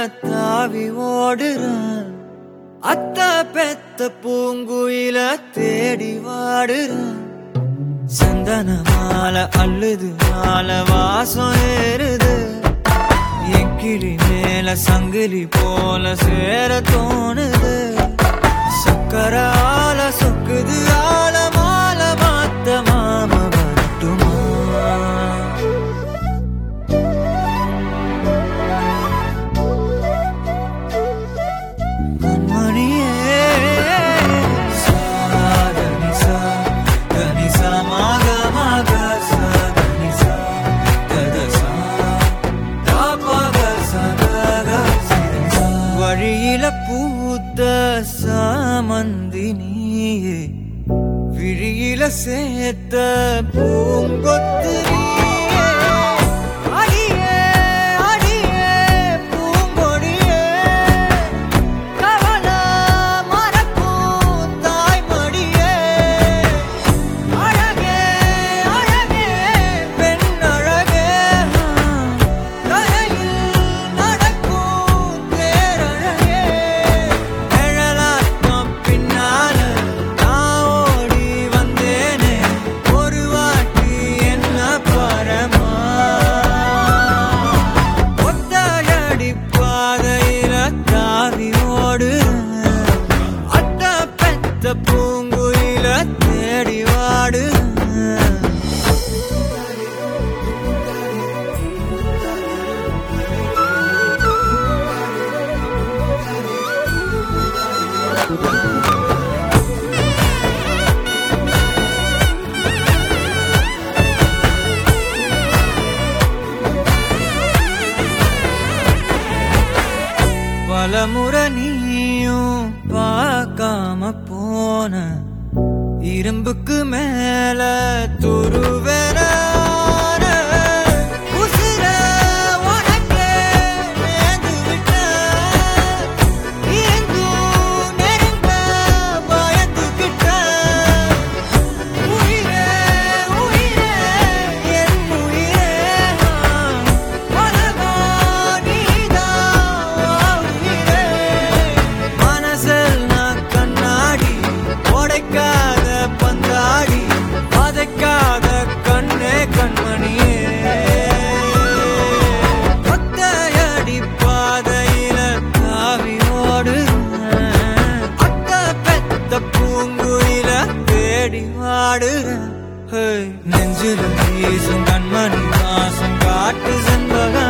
தாவி ஓடுறான் அத்த பெத்த பூங்குயில தேடி வாடுறான் சந்தன மாலை அள்ளுது மாலை வாசம் ஏறுது என் கிளி மேல சங்கிலி போல சேர தோணுது சக்கர ஆல சொக்குது ஆல மால மாத்த மாம வரட்டுமா கண்மணியே சாதனி சா தனி சா மாக மாக சாதனி சா தத சா தாபக சதக சிதனி சா. வழியில பூத்த சாமந்தி நீயே விழியில சேர்த்த பூங்கொத்து நீயே. அடியே, அடியே, பூங்கொடியே கவல மறக்கும் தாய்மடியே அழகே அழகே பெண் அழகே தலையில் நடக்கும் தேரழகே நிழலாட்டம் பின்னால நான் ஓடி வந்தேனே ஒரு வாட்டி என்ன பரமா ஒத்தையடி பாதையில தாவி ஓடுறேன் அட்ட பெத்த பூங்குயில தேடி வாடுறேன் பலமுறை நீயும் பார்க்காம போன இரும்புக்கு மேல துருவென உசிர உனக்கே நேர்ந்து விட்டேன். இருந்தும் நெருங்க பயந்துகிட்டேன். உயிரே, உயிரே, என் உயிரே, உலகம் நீதான் உயிரே. மனசில் நான் கண்ணாடி உடைக்காத பந்தாடி வதைக்காத கண்ணே கண்மணியே ஒத்தையடி பாதையில தாவி ஓடுறேன் அத்த பெத்த பூங்குயில தேடி வாடுறேன் ஹே, நெஞ்சில வீசும் கண்மணி வாசம் காட்டு செண்பக